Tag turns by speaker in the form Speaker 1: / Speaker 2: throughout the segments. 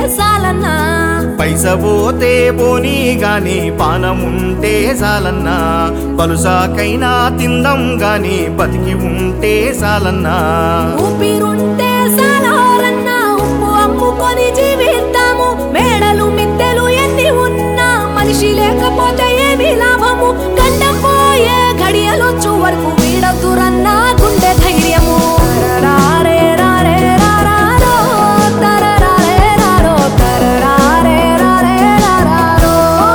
Speaker 1: సాలన్నా
Speaker 2: పైస పోతే పోనీ గాని పానముంటే చాలన్నా పలుసాకైనా తిందాం గాని బతికి ఉంటే చాలన్నా
Speaker 1: ఊపిరుంటే సాలారన్నా ఉప్పు అమ్ముకొని జీవిద్దాము మేడలు మిద్దెలు ఎన్ని ఉన్నా మనిషి లేకపోతే ఏమి లాభము గండం పోయే గడియలొచ్చు వరకు వీడదురన్నా గుండె ధైర్యము తరరారే రారే రారారో, తరరారే రారో, తరరారే రారే రారారో.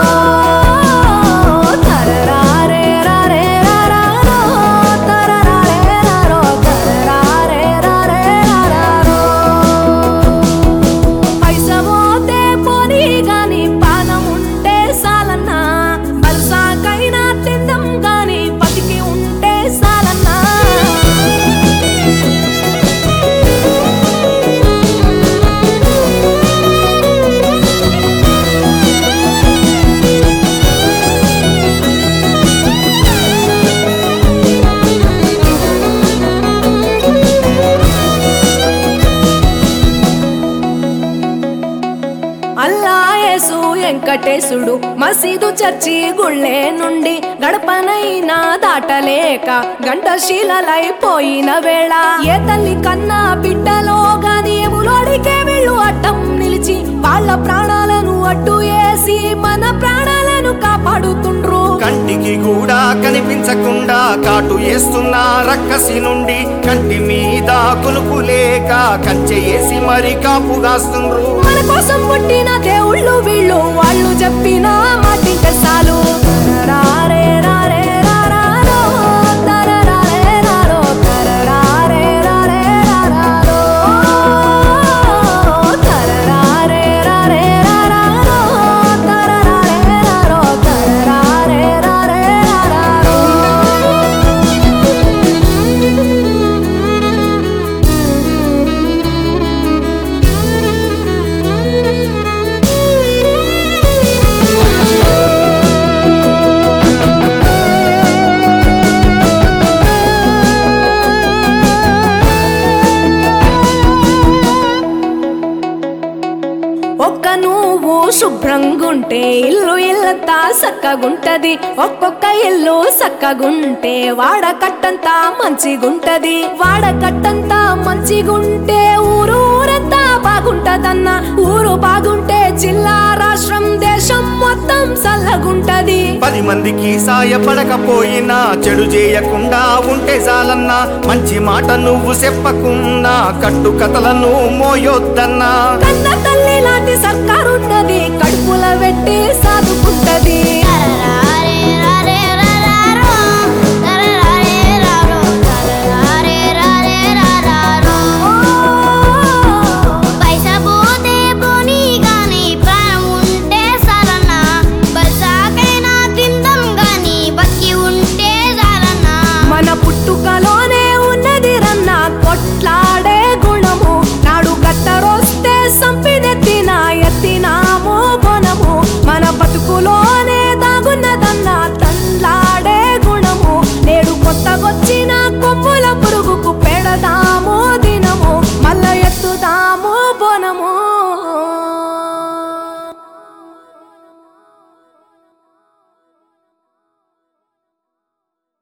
Speaker 1: తరరారే రారే రారారో, తరరారే రారో, తరరారే రారే రారారో. పైస పోతే పోనీ గాని పానం ఉంటే సాలన్నా బల్సాకైనా తిందాం గాని బతికి ఉంటే సాలన్నా అల్లాయేసు వెంకటేశుడు మసీదు చర్చి గుళ్ళే నుండి గడపనైనా దాటలేక గంటశీలలైపోయిన వేళ ఏ తల్లి కన్నా బిడ్డలో గాని ఎములోడికే వీళ్ళు అడ్డం నిలిచి వాళ్ళ ప్రాణాలను అడ్డు వేసి మన ప్రాణాలను కాపాడుతుండ్రు
Speaker 2: కంటికి కూడా కనిపించకుండా కాటు వేస్తున్న రక్కసి నుండి కంటి మీద కొలుపు లేక కంచె వేసి మరి కాపుగాస్తుండ్రు
Speaker 1: మన కోసం పుట్టిన దేవుళ్ళు వీళ్ళు వాళ్ళు చెప్పిన మాటింక చాలు తరరారే రారే రారారో, తరరారే రారో, తరరారే రారే రారారో. తరరారే రారే రారారో, తరరారే రారో, తరరారే రారే ఒక్క నువ్వు శుభ్రంగుంటే ఇల్లు ఇల్లంతా సక్కగుంటది ఒక్కొక్క ఇల్లు సక్కగుంటే వాడకట్టంతా మంచిగుంటది వాడకట్టంతా మంచిగుంటే ఊరు ఊరంతా బాగుంటదన్న ఊరు బాగుంటే జిల్లా రాష్ట్రం దేశం మొత్తం సల్లగుంటది
Speaker 2: పది మందికి సాయపడకపోయినా చెడు చేయకుండా ఉంటే చాలన్నా మంచి మాట నువ్వు చెప్పకున్నా కట్టు కథలను మోయొద్దన్నా
Speaker 1: కన్న తల్లి లాంటి సర్కారున్నది కడుపుల పెట్టి సాదుకుంటది